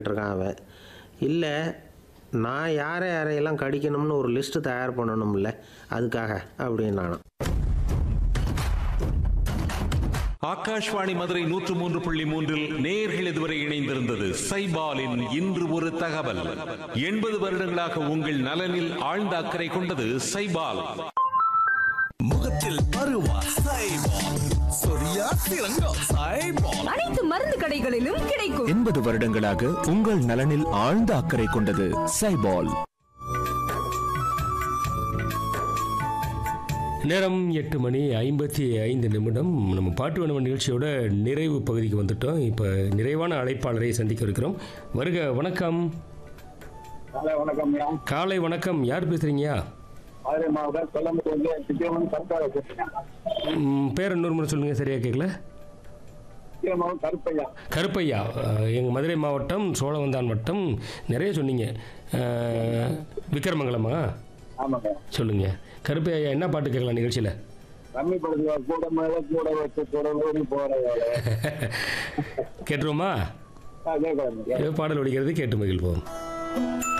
இருக்கான் அவன் இல்லை நான் யாரை யாரையெல்லாம் கடிக்கணும்னு ஒரு லிஸ்ட்டு தயார் பண்ணணும்ல அதுக்காக அப்படின்னு நானும் ஆகாஷ்வாணி மதுரை நூற்று மூன்று புள்ளி மூன்றில் நேர்கள் இதுவரை இணைந்திருந்தது சைபாலின் இன்று ஒரு தகவல் எண்பது வருடங்களாக உங்கள் நலனில் ஆழ்ந்த அக்கறை கொண்டது சைபால் முகத்தில் பருவா சைபால் சொரியா சிறங்கா சைபால் அனைத்து மருந்து கடைகளிலும் கிடைக்கும் எண்பது வருடங்களாக உங்கள் நலனில் ஆழ்ந்த அக்கறை கொண்டது சைபால் நேரம் எட்டு மணி ஐம்பத்தி ஐந்து நிமிடம் நம்ம பாட்டு வேணும் நிகழ்ச்சியோட நிறைவு பகுதிக்கு வந்துட்டோம் இப்போ நிறைவான அழைப்பாளரை சந்திக்க இருக்கிறோம் வருக வணக்கம் ஹலோ வணக்கம்யா காலை வணக்கம் யார் பேசுறீங்கயா மதுரை மாவட்டம் கொல்லம்பூர் வந்து சித்தியமன் சர்க்கார ம், பேர் இன்னொரு முறை சொல்லுங்க சரியா கேட்கல சித்தியமன் கருப்பையா கருப்பையா எங்கள் மதுரை மாவட்டம் சோழவந்தான் வட்டம் நிறைய சொன்னீங்க அஹ், விக்ரமங்கலமா ஆமாங்க சொல்லுங்க கருப்பையா என்ன பாட்டு கேட்கலாம் நிகழ்ச்சியில் கம்மி படுத்துவா கூட மேல கூட வச்சு கூட ஓடி போற கேட்டுருவோமா கேட்கலாம் ஏதோ பாடல் ஒழிக்கிறது கேட்டு மகிழ்வோம்